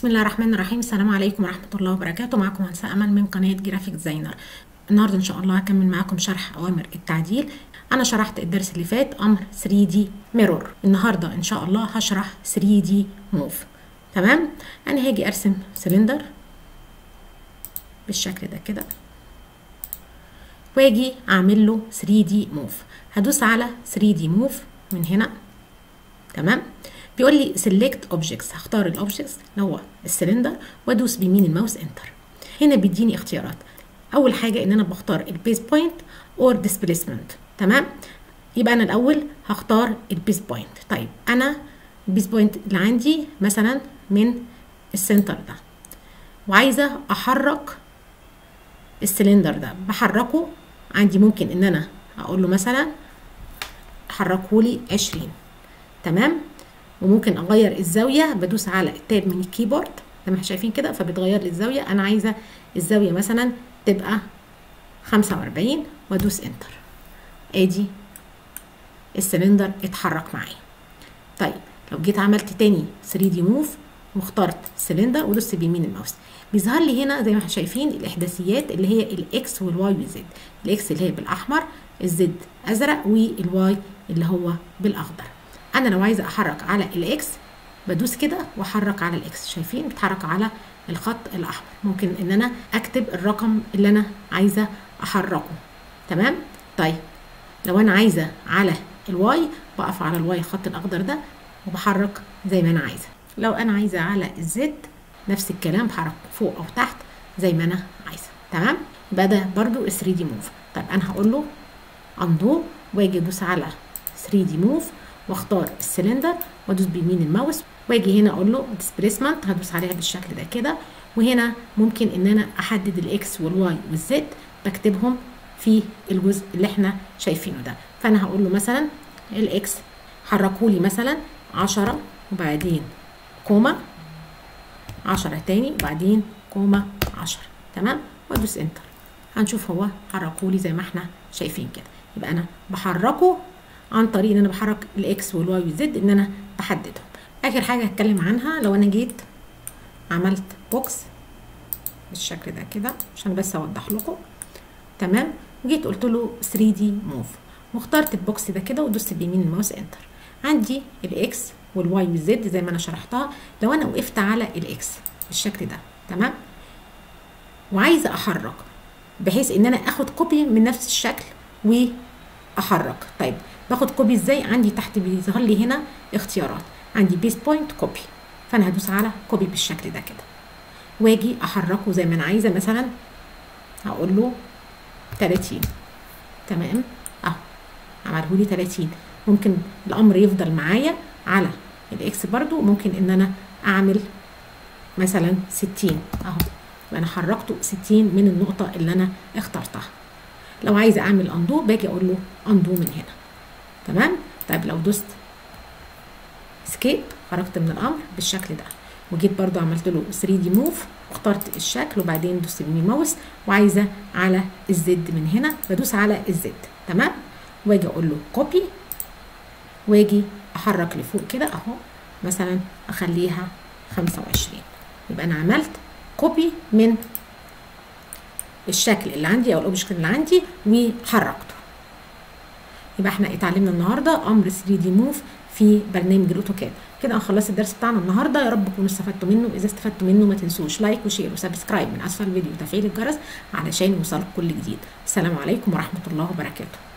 بسم الله الرحمن الرحيم السلام عليكم ورحمة الله وبركاته معكم هندسة أمل من قناة جرافيك ديزاينر النهاردة إن شاء الله هكمل معاكم شرح أوامر التعديل أنا شرحت الدرس اللي فات أمر 3D ميرور النهاردة إن شاء الله هشرح 3D موف تمام أنا هاجي أرسم سلندر بالشكل ده كده واجي أعمل له 3D موف هدوس على 3D موف من هنا تمام بيقول لي select objects هختار الاوبجكتس اللي هو السلندر وادوس بيمين الماوس انتر هنا بيديني اختيارات اول حاجه ان انا بختار البيس بوينت اور ديسبيسمنت تمام يبقى انا الاول هختار البيس بوينت طيب انا البيس بوينت اللي عندي مثلا من السنتر ده وعايزه احرك السلندر ده بحركه عندي ممكن ان انا اقول له مثلا حركه لي 20 تمام وممكن اغير الزاويه بدوس على التاب من الكيبورد زي ما احنا شايفين كده فبتغير لي الزاويه انا عايزه الزاويه مثلا تبقى 45 وادوس انتر ادي السلندر اتحرك معايا طيب لو جيت عملت تاني 3 دي موف واخترت سلندر ودوست بيمين الماوس بيظهر لي هنا زي ما احنا شايفين الاحداثيات اللي هي الاكس والواي والزد الاكس اللي هي بالاحمر الزد ازرق والواي اللي هو بالاخضر انا لو عايزه احرك على الاكس بدوس كده واحرك على الاكس شايفين بتحرك على الخط الاحمر ممكن ان انا اكتب الرقم اللي انا عايزه احركه تمام طيب لو انا عايزه على الواي بقف على الواي الخط الاخضر ده وبحرك زي ما انا عايزه لو انا عايزه على الزد نفس الكلام بحرك فوق او تحت زي ما انا عايزه تمام يبقى ده برده 3 دي موف طيب انا هقول له اندو واجي ادوس على 3 دي موف واختار السلندر وادوس بيمين الماوس واجي هنا اقول له ديسبيسمنت هدوس عليها بالشكل ده كده وهنا ممكن ان انا احدد الاكس والواي والزد بكتبهم في الجزء اللي احنا شايفينه ده فانا هقول له مثلا الاكس حركولي مثلا 10 وبعدين كوما 10 تاني وبعدين كوما 10 تمام وادوس انتر هنشوف هو حركولي زي ما احنا شايفين كده يبقى انا بحركه عن طريق ان انا بحرك الاكس والواي والزد ان انا بحددهم اخر حاجه هتكلم عنها لو انا جيت عملت بوكس بالشكل ده كده عشان بس اوضح لكم تمام وجيت قلت له 3 دي موف واخترت البوكس ده كده ودوست بيمين الماوس انتر عندي الاكس والواي والزد زي ما انا شرحتها لو انا وقفت على الاكس بالشكل ده تمام وعايزه احرك بحيث ان انا اخد كوبي من نفس الشكل واحرك طيب باخد كوبي ازاي عندي تحت بيظهر لي هنا اختيارات عندي بيس بوينت كوبي فانا هدوس على كوبي بالشكل ده كده واجي احركه زي ما انا عايزه مثلا هقول له 30 تمام اهو عمله لي 30 ممكن الامر يفضل معايا على الاكس برضو ممكن ان انا اعمل مثلا 60 اهو انا حركته 60 من النقطه اللي انا اخترتها لو عايزه اعمل اندو باجي اقول له اندو من هنا تمام طيب لو دوست سكيب خرجت من الامر بالشكل ده وجيت برضو عملت له 3 دي موف واخترت الشكل وبعدين دوست بيمين ماوس وعايزه على الزد من هنا بدوس على الزد تمام واجي اقول له كوبي واجي احرك لفوق كده اهو مثلا اخليها 25 يبقى انا عملت كوبي من الشكل اللي عندي او الاوبجكت اللي عندي وحركته يبقى احنا اتعلمنا النهارده امر 3 دي موف في برنامج الاوتوكاد كده انا خلصت الدرس بتاعنا النهارده يا رب تكونوا استفدتوا منه اذا استفدتوا منه ما تنسوش لايك وشير وسبسكرايب من اسفل الفيديو وتفعيل الجرس علشان يوصلك كل جديد السلام عليكم ورحمه الله وبركاته